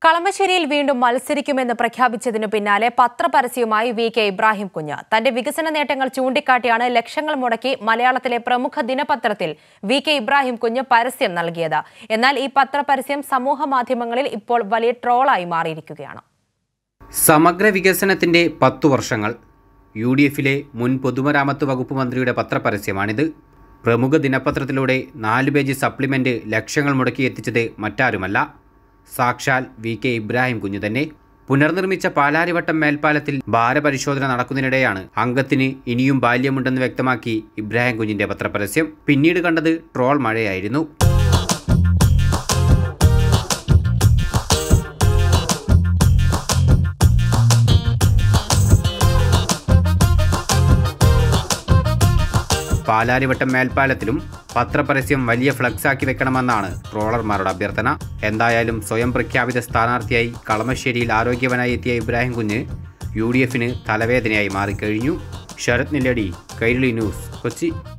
കളമശ്ശേരിയിൽ വീണ്ടും മത്സരിക്കുമെന്ന് പ്രഖ്യാപിച്ചതിനു പിന്നാലെ പത്രപരസ്യവുമായി വി കെ ഇബ്രാഹിം കുഞ്ഞ് തന്റെ വികസന നേട്ടങ്ങൾ ചൂണ്ടിക്കാട്ടിയാണ് ലക്ഷങ്ങൾ മുടക്കി മലയാളത്തിലെ പ്രമുഖ ദിനപത്രത്തിൽ വി കെ ഇബ്രാഹിം കുഞ്ഞ് പരസ്യം നൽകിയത് എന്നാൽ ഈ പത്രപരസ്യം സമൂഹ മാധ്യമങ്ങളിൽ ഇപ്പോൾ വലിയ ട്രോളായി മാറിയിരിക്കുകയാണ് സമഗ്ര വികസനത്തിന്റെ പത്തു വർഷങ്ങൾ യു ഡി എഫിലെ മുൻ പൊതുമരാമത്ത് വകുപ്പ് മന്ത്രിയുടെ പത്രപരസ്യമാണിത് പ്രമുഖ ദിനപത്രത്തിലൂടെ നാല് പേജ് സപ്ലിമെന്റ് ലക്ഷങ്ങൾ മുടക്കി എത്തിച്ചത് മറ്റാരുമല്ല സാക്ഷാൽ വി കെ ഇബ്രാഹിം കുഞ്ഞു തന്നെ പുനർനിർമ്മിച്ച പാലാരിവട്ടം മേൽപ്പാലത്തിൽ ഭാരപരിശോധന നടക്കുന്നതിനിടെയാണ് അംഗത്തിന് ഇനിയും ബാല്യമുണ്ടെന്ന് വ്യക്തമാക്കി ഇബ്രാഹിം കുഞ്ഞിന്റെ പത്രപരസ്യം പിന്നീട് കണ്ടത് ട്രോൾ മഴയായിരുന്നു പാലാരിവട്ടം മേൽപ്പാലത്തിലും പത്രപരസ്യം വലിയ ഫ്ലക്സാക്കി വെക്കണമെന്നാണ് ട്രോളർമാരുടെ അഭ്യർത്ഥന എന്തായാലും സ്വയം പ്രഖ്യാപിത സ്ഥാനാർത്ഥിയായി കളമശ്ശേരിയിൽ ആരോഗ്യവനായി എത്തിയ ഇബ്രാഹിം കുഞ്ഞ് യു ഡി എഫിന് തലവേദനയായി മാറിക്കഴിഞ്ഞു ശരത് നില്ലടി കൈരളി ന്യൂസ് കൊച്ചി